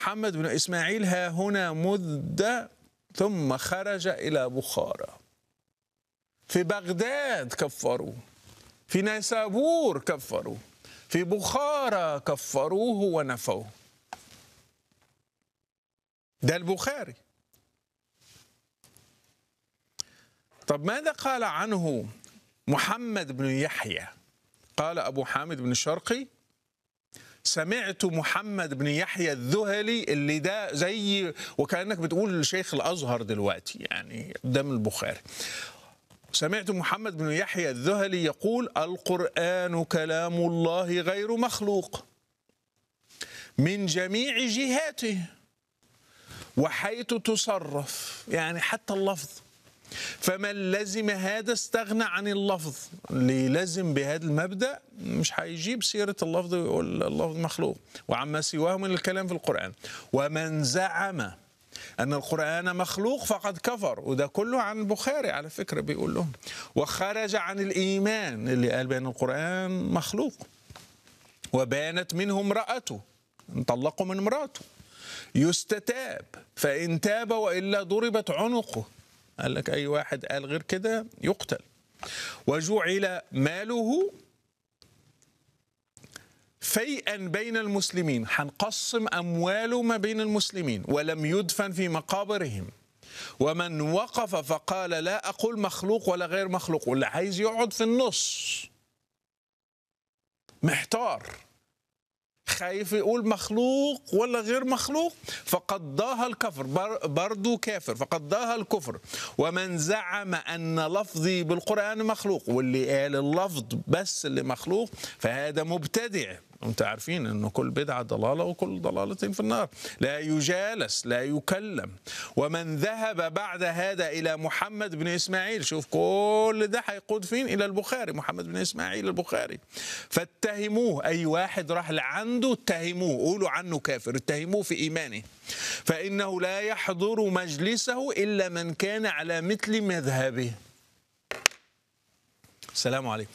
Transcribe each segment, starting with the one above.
محمد بن إسماعيل ها هنا مدة ثم خرج إلى بخارى في بغداد كفروه في نيسابور كفروه في بخارى كفروه ونفوه ده البخاري طب ماذا قال عنه محمد بن يحيى قال أبو حامد بن الشرقي سمعت محمد بن يحيى الذهلي اللي ده زي وكأنك بتقول لشيخ الأزهر دلوقتي يعني قدام البخاري سمعت محمد بن يحيى الذهلي يقول القرآن كلام الله غير مخلوق من جميع جهاته وحيث تصرف يعني حتى اللفظ فمن لزم هذا استغنى عن اللفظ اللي لازم بهذا المبدأ مش هيجيب سيرة اللفظ ويقول اللفظ مخلوق وعما سواه من الكلام في القرآن ومن زعم أن القرآن مخلوق فقد كفر وده كله عن البخاري على فكرة بيقول لهم وخرج عن الإيمان اللي قال بأن القرآن مخلوق وبانت منه امرأته انطلقوا من امرأته يستتاب فإن تاب وإلا ضربت عنقه قال لك أي واحد قال غير كده يقتل وجعل ماله فيئا بين المسلمين هنقسم أمواله ما بين المسلمين ولم يدفن في مقابرهم ومن وقف فقال لا أقول مخلوق ولا غير مخلوق واللي عايز يقعد في النص محتار خايف يقول مخلوق ولا غير مخلوق فقد ضاها الكفر برضو كافر فقد ضاها الكفر ومن زعم أن لفظي بالقرآن مخلوق واللي قال اللفظ بس اللي مخلوق فهذا مبتدع انتم عارفين انه كل بدعه ضلاله وكل ضلاله في النار لا يجالس لا يكلم ومن ذهب بعد هذا الى محمد بن اسماعيل شوف كل ده هيقود فين الى البخاري محمد بن اسماعيل البخاري فاتهموه اي واحد راح لعنده اتهموه قولوا عنه كافر اتهموه في ايمانه فانه لا يحضر مجلسه الا من كان على مثل مذهبه السلام عليكم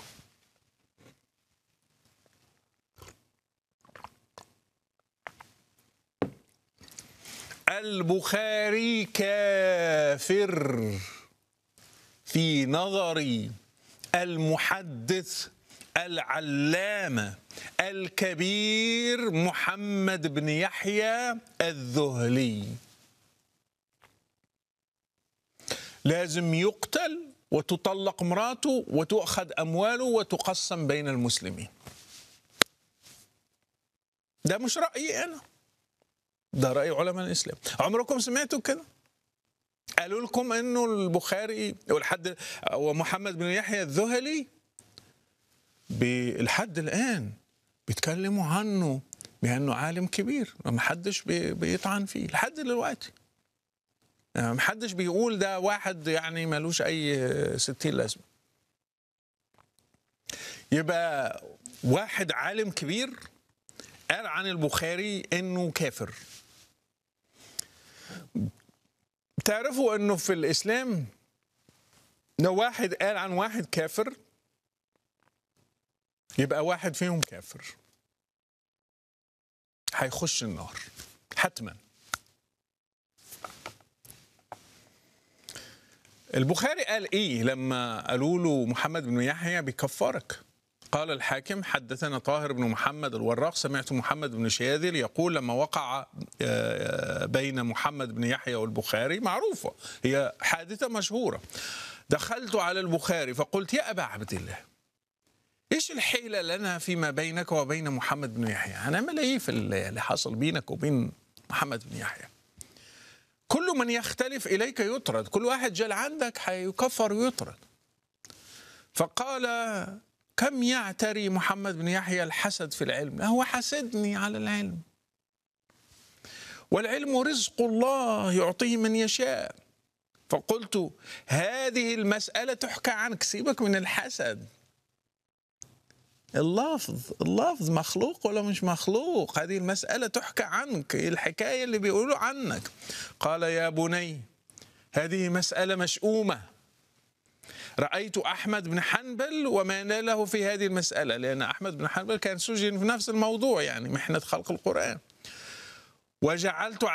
البخاري كافر في نظري المحدث العلامة الكبير محمد بن يحيى الذهلي لازم يقتل وتطلق امراته وتؤخذ أمواله وتقسم بين المسلمين ده مش رأيي أنا ده رأي علماء الإسلام عمركم سمعتوا كده قالوا لكم انه البخاري والحد ومحمد بن يحيى الذهلي لحد الان بيتكلموا عنه بانه عالم كبير ما حدش بيطعن فيه لحد دلوقتي ما حدش بيقول ده واحد يعني ملوش اي ستين لازمه يبقى واحد عالم كبير قال عن البخاري انه كافر تعرفوا انه في الاسلام لو واحد قال عن واحد كافر يبقى واحد فيهم كافر هيخش النار حتما البخاري قال ايه لما قالوا له محمد بن يحيى بيكفرك قال الحاكم حدثنا طاهر بن محمد الوراق سمعت محمد بن شاذل يقول لما وقع بين محمد بن يحيى والبخاري معروفة هي حادثة مشهورة دخلت على البخاري فقلت يا أبا عبد الله ايش الحيلة لنا فيما بينك وبين محمد بن يحيى هنعمل ايه في اللي حصل بينك وبين محمد بن يحيى كل من يختلف إليك يطرد كل واحد جال عندك هيكفر ويطرد فقال كم يعتري محمد بن يحيى الحسد في العلم هو حسدني على العلم والعلم رزق الله يعطيه من يشاء فقلت هذه المسألة تحكى عنك سيبك من الحسد اللفظ اللفظ مخلوق ولا مش مخلوق هذه المسألة تحكى عنك الحكاية اللي بيقولوا عنك قال يا بني هذه مسألة مشؤومة رأيت أحمد بن حنبل وما ناله في هذه المسألة لأن أحمد بن حنبل كان سجن في نفس الموضوع يعني محنة خلق القرآن وجعلت